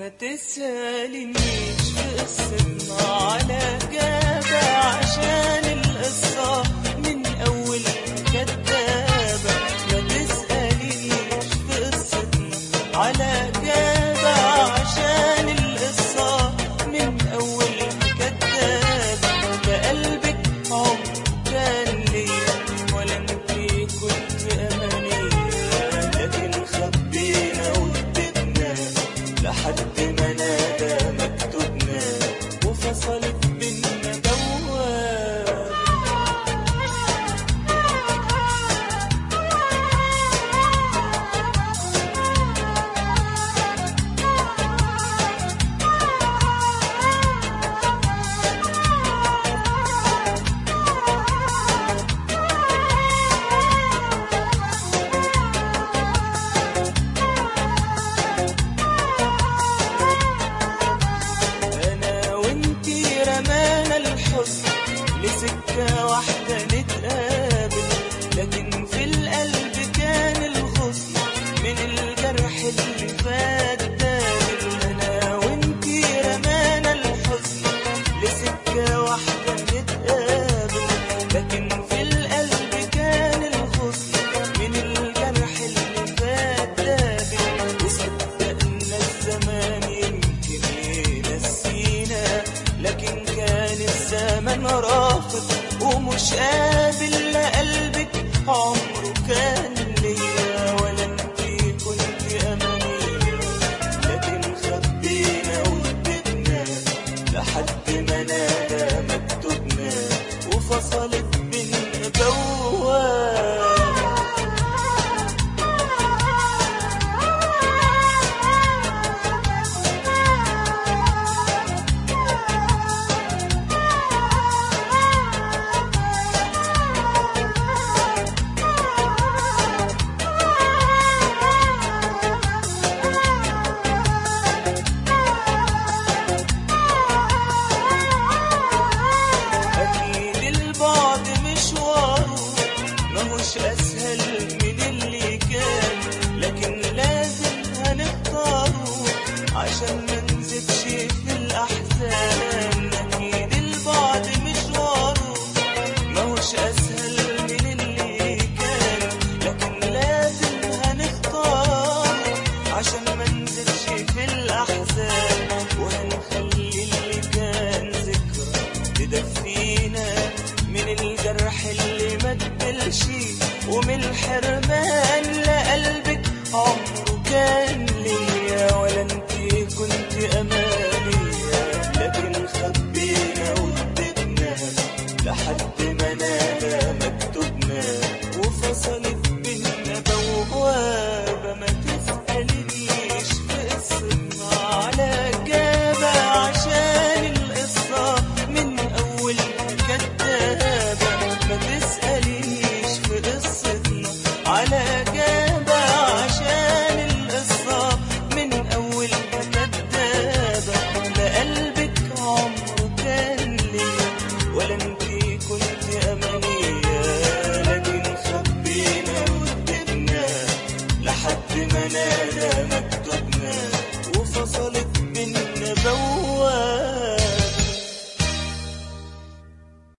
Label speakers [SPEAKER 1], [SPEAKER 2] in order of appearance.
[SPEAKER 1] ما تسألنيش في قصتنا على جابة عشان القصة من أول كدابة ما تسألنيش في قصتنا على جابة عشان القصة من أول كدابة ده قلبك عمر كان ليا ولا انت كنت أمانية لكن خبينا واديتنا لحد ما نادى مكتوبنا وفصلت بينا دوار انا وانتي رمانا الحزن لسكة واحدة نتقابل لكن في القلب كان الغصن من الجرح اللي فات دابل انا وانتي رمانا الحزن لسكة واحدة نتقابل لكن في القلب كان الغصن من الجرح اللي فات دابل وصدقنا الزمان يمكن ينسينا لكن كان الزمن رافض ومش قابل لا قلبك عمره كان ليا ولا انتي كنت امانية لكن خبينا واديتنا لحد ما نادى مكتوبنا وفصلت بينا بواب أكيد البعد مشواره ماهوش أسهل من اللي كان لكن لازم هنختاره عشان ما نزيدش في الأحزان أكيد البعد مشواره ماهوش أسهل من اللي كان لكن لازم هنختاره عشان ما نزيدش في الأحزان وهنخلي اللي كان ذكرى تدفينا من الجرح اللي ما تبلش ومن الحرمان لقلبك عمره كان ليا ولا انتي كنت أمانية لكن خبينا واديتنا لحد ما نادى مكتوبنا وفصلت بينا بواب